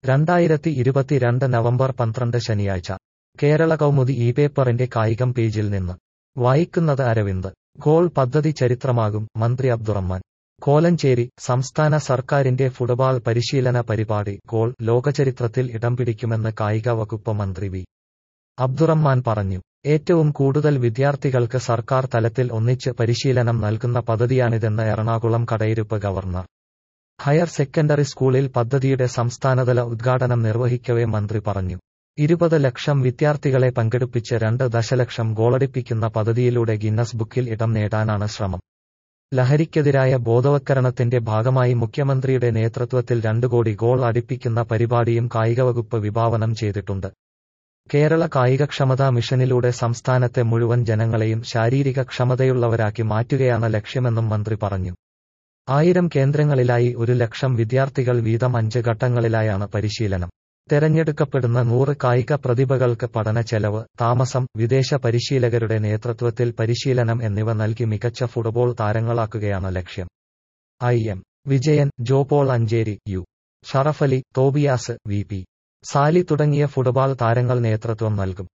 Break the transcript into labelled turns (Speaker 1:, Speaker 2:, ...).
Speaker 1: രണ്ടായിരത്തി ഇരുപത്തിരണ്ട് നവംബർ പന്ത്രണ്ട് ശനിയാഴ്ച കേരള കൗമുദി ഈ പേപ്പറിന്റെ കായികം പേജിൽ നിന്ന് വായിക്കുന്നത് അരവിന്ദ് ഗോൾ പദ്ധതി ചരിത്രമാകും മന്ത്രി അബ്ദുറഹ്മാൻ കോലഞ്ചേരി സംസ്ഥാന സർക്കാരിന്റെ ഫുട്ബോൾ പരിശീലന പരിപാടി ഗോൾ ലോകചരിത്രത്തിൽ ഇടം പിടിക്കുമെന്ന് കായിക വകുപ്പ് മന്ത്രി വി അബ്ദുറഹ്മാൻ പറഞ്ഞു ഏറ്റവും കൂടുതൽ വിദ്യാർത്ഥികൾക്ക് സർക്കാർ തലത്തിൽ ഒന്നിച്ച് പരിശീലനം നൽകുന്ന പദ്ധതിയാണിതെന്ന് Ernakulam Kadayiruppu government higher secondary സ്കൂളിൽ പദ്ധതിയുടെ സംസ്ഥാനതല ഉദ്ഘാടനം നിർവഹിക്കവെ മന്ത്രി പറഞ്ഞു ഇരുപത് ലക്ഷം വിദ്യാർത്ഥികളെ പങ്കെടുപ്പിച്ച് രണ്ട് ദശലക്ഷം ഗോളടിപ്പിക്കുന്ന പദ്ധതിയിലൂടെ ഗിന്നസ് ബുക്കിൽ ഇടം നേടാനാണ് ശ്രമം ലഹരിക്കെതിരായ ബോധവത്കരണത്തിന്റെ ഭാഗമായി മുഖ്യമന്ത്രിയുടെ നേതൃത്വത്തിൽ രണ്ടു കോടി ഗോൾ അടിപ്പിക്കുന്ന പരിപാടിയും കായികവകുപ്പ് വിഭാവനം ചെയ്തിട്ടുണ്ട് കേരള കായികക്ഷമതാ മിഷനിലൂടെ സംസ്ഥാനത്തെ മുഴുവൻ ജനങ്ങളെയും ശാരീരിക ക്ഷമതയുള്ളവരാക്കി മാറ്റുകയാണ് ലക്ഷ്യമെന്നും മന്ത്രി പറഞ്ഞു ആയിരം കേന്ദ്രങ്ങളിലായി ഒരു ലക്ഷം വിദ്യാർത്ഥികൾ വീതം അഞ്ച് ഘട്ടങ്ങളിലായാണ് പരിശീലനം തെരഞ്ഞെടുക്കപ്പെടുന്ന നൂറ് കായിക പ്രതിഭകൾക്ക് പഠന ചെലവ് താമസം വിദേശ പരിശീലകരുടെ നേതൃത്വത്തിൽ പരിശീലനം എന്നിവ നൽകി മികച്ച ഫുട്ബോൾ താരങ്ങളാക്കുകയാണ് ലക്ഷ്യം I M Vijayan Jopaul Ancheri U Sharafali Tobias V P Sally തുടങ്ങിയ ഫുട്ബോൾ താരങ്ങൾ നേതൃത്വം നൽകും